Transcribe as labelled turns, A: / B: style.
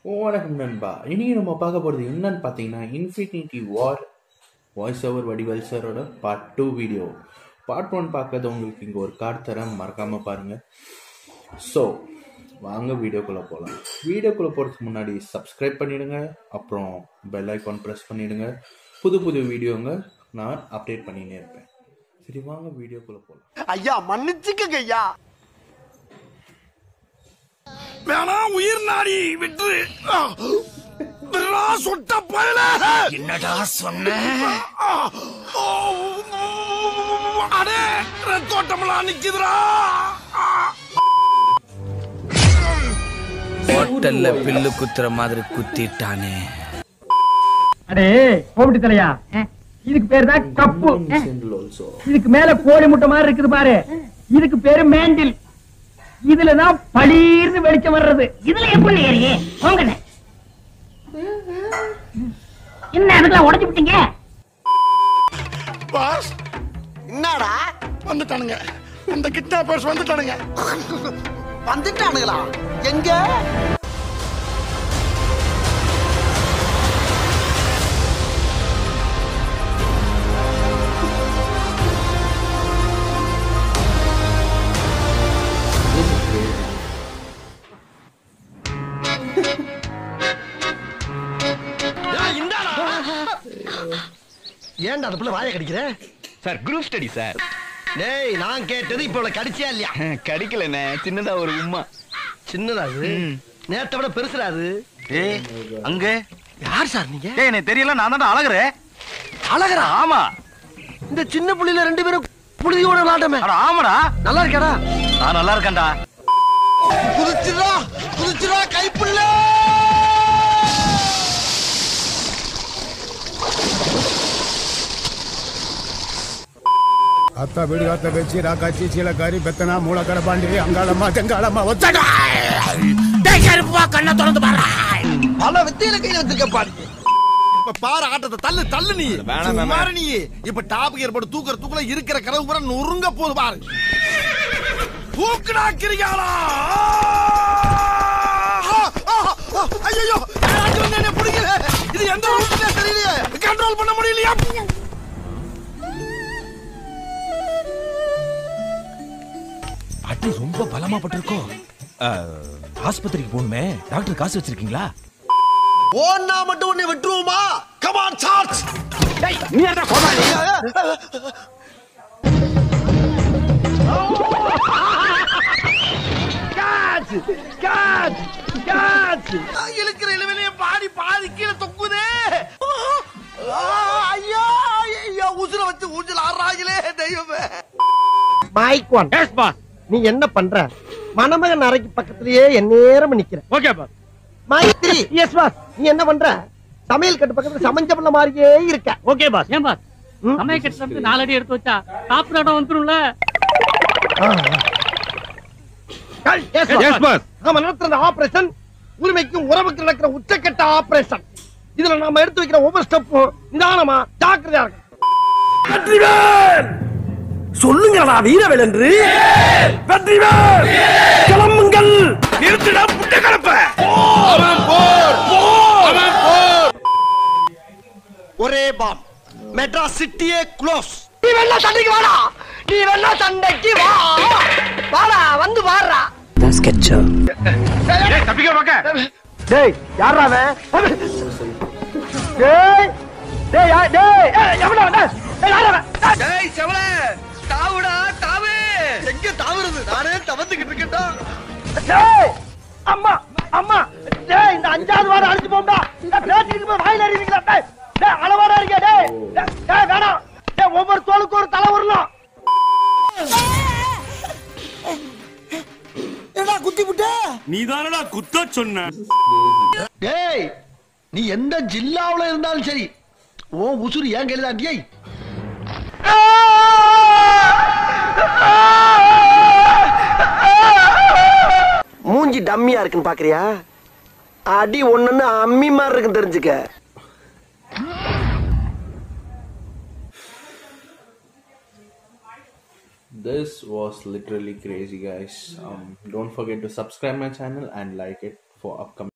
A: வணக்கம் நண்பா இன்னைக்கு நம்ம பார்க்க போகிறது என்னன்னு பார்த்தீங்கன்னா infinity war voice over Vadivel சாரோட part two video part one பார்க்கறது உங்களுக்கு இங்கே ஒரு கார்டு தரேன் மறக்காமல் பாருங்கள் ஸோ வாங்க வீடியோக்குள்ளே போகலாம் வீடியோக்குள்ளே போகிறதுக்கு முன்னாடி சப்ஸ்கிரைப் பண்ணிடுங்க அப்புறம் பெல் ஐக்கான் ப்ரெஸ் பண்ணிடுங்க புது புது வீடியோங்க நான் அப்டேட் பண்ணினே இருப்பேன் சரி வாங்க வீடியோக்குள்ளே போகலாம்
B: ஐயா மன்னிச்சுக்கங்க ஐயா
C: வேணா உயிர் நாடி விட்டு விட்றா, சொட்ட பயல
D: என்னடா சொன்ன
C: அடே ரத்தோட்டமெல்லாம் நிக்குதுடா
D: ஹோட்டல்ல பில்லு குத்துற மாதிரி குத்திட்டானே
E: அடே கோபிட்டு தலையா இதுக்கு பேரு தான் கப்பு
A: ஆல்சோ
E: இதுக்கு மேல கோழி முட்டை மாதிரி இருக்குது பாரு இதுக்கு பேரு மேண்டில் இதுலதான் பளீர்னு வெளிச்சம் வர்றது
F: இதுல எப்படி ஏறியே போங்கண்ணே என்ன அதுக்கெல்லாம் உடைச்சு விட்டீங்க
C: பாஸ்
B: என்னடா
C: வந்துட்டானுங்க அந்த கிட்னாப்பர்ஸ் வந்துட்டானுங்க
B: வந்துட்டானுங்களா எங்க ஏன்டா அந்த புள்ள வாயை கடிக்கிற
G: சார் குரூப் ஸ்டடி சார்
B: டேய் நான் கேட்டது இப்ப இவ்வளவு கடிச்சியா இல்லையா
G: கடிக்கலண்ணே சின்னதா ஒரு உம்மா
B: சின்னதா அது நேத்தை விட பெருசுடா அது
G: ஏய் அங்க
B: யார் சார் நீங்க
G: ஏய் எனக்கு தெரியல நான் தான் அழகுறேன்
B: அழகரா
G: ஆமா
B: இந்த சின்ன புள்ளில ரெண்டு பேரும் புழுதியோட விளாட்டமே
G: அட ஆமாடா
B: நல்லா இருக்கடா
G: நான் நல்லா இருக்கேன்டா
B: குதிச்சுடா குதிச்சுடா கைப்புள்ள
H: ಅತ್ತ ಬಿಡಿ ಅತ್ತ ಬೆಚ್ಚಿ ರಾಕಾಚಿ ಚೀಲಕಾರಿ ಬೆತ್ತನ ಮೂಳಕರ ಬಾಂಡಿ ಅಂಗಾಳಮ್ಮ ತೆಂಗಾಳಮ್ಮ ಒತ್ತಡ
D: கண்ண திறந்து பாரு
B: பல வித்தையில கையில வச்சிருக்க பாரு இப்ப பாரு ஆட்டத்தை தள்ளு தள்ளு நீ
G: வேணாம், வேணாம்.
B: சும்மாரு நீ இப்ப டாப் கியர் போட்டு தூக்குற தூக்குல இருக்கிற கதவு பூரா நொறுங்க போகுது பாரு
C: தூக்குடா கிரியாளா
B: ஐயோ யாராச்சும் வந்து என்ன பிடிக்கல இது எந்த ரூட்ல தெரியலையே
C: கண்ட்ரோல் பண்ண முடியலையா
I: அடி ரொம்ப பலமா பட்டிருக்கோம் ஆஸ்பத்திரிக்கு போகணுமே டாக்டர் காசு வச்சிருக்கீங்களா
B: ஓன்னா மட்டும் உன்னை விட்டுருவோமா கமான் சார்ஜ்
I: நீ என்ன கோமாளி
B: இழுக்கிற இழுவிலையே பாடி பாதி கீழே தொக்குதே ஐயோ ஐயோ உசுர வச்சு ஊஞ்சல் ஆடுறாங்களே தெய்வமே மைக் ஒன்
E: எஸ் பாஸ்
B: நீ என்ன பண்ற மணமகன் அறைக்கு பக்கத்திலேயே என் நேரம் நிக்கிற
E: okay boss
B: mic three S boss நீ என்ன பண்ற சமையல் கட்டு பக்கத்துல சமைஞ்ச பண்ண மாதிரியே இருக்க
E: ஓகே பாஸ் ஏன் பாஸ்
B: ம்?
E: சமய கட்டுல இருந்து நாலு அடி எடுத்து வச்சா சாப்பிட இடம் வந்துரும்ல
B: எஸ் பாஸ் நாம நடத்துற ஆபரேஷன் உரிமைக்கும் உறவுக்கு நடக்கிற உச்சக்கட்ட ஆபரேஷன் இதுல நாம எடுத்து வைக்கிற ஒவ்வொரு ஸ்டெப்பும் நிதானமா ஜாக்கிரதையா இருக்கும்
C: சொல்லுங்களா வீரவேல் என்று வெற்றிவேல் கிளம்புங்கள் நிறுத்திடா புட்ட கலப்ப
B: ஒரே பாம் மெட்ராஸ் சிட்டியே க்ளோஸ் நீ வெள்ள சண்டைக்கு வாடா நீ வெள்ள சண்டைக்கு வா வாடா வந்து வாடுறா
C: தப்பிக்க பார்க்க
B: டேய் யாரா அவன் டேய் டேய் யா- டேய் ஏய், எவன்டா அவன்? டேய், டேய், யாரா அவன்? டேய்.
G: டேய் செவல தாவுடா தாவு
B: எங்க தவறுது நானே தவந்துகிட்டு இருக்கேன்டா டேய் அம்மா அம்மா டேய் இந்த அஞ்சாவது வாரம் அடிச்சு போம்டா இந்த பேசிட்டு போய் வாயில அறிவீங்களா டேய் டேய் அளவாடா இருக்க டேய் டேய், டேய் வேணாம் டேய் ஒவ்வொரு தோலுக்கு ஒரு தலை வரலாம்
C: நீ தானடா குத்த சொன்ன
B: டேய் நீ எந்த ஜில்லாவுல இருந்தாலும் சரி ஓ உசுறு ஏன் கையில தான் டேய் மூஞ்சி டம்மியா இருக்குன்னு பாக்குறியா அடி ஒண்ணுன்னு அம்மி மாதிரி இருக்குன்னு தெரிஞ்சுக்க
A: this was literally crazy guys um, don't forget to subscribe my channel and like it for upcoming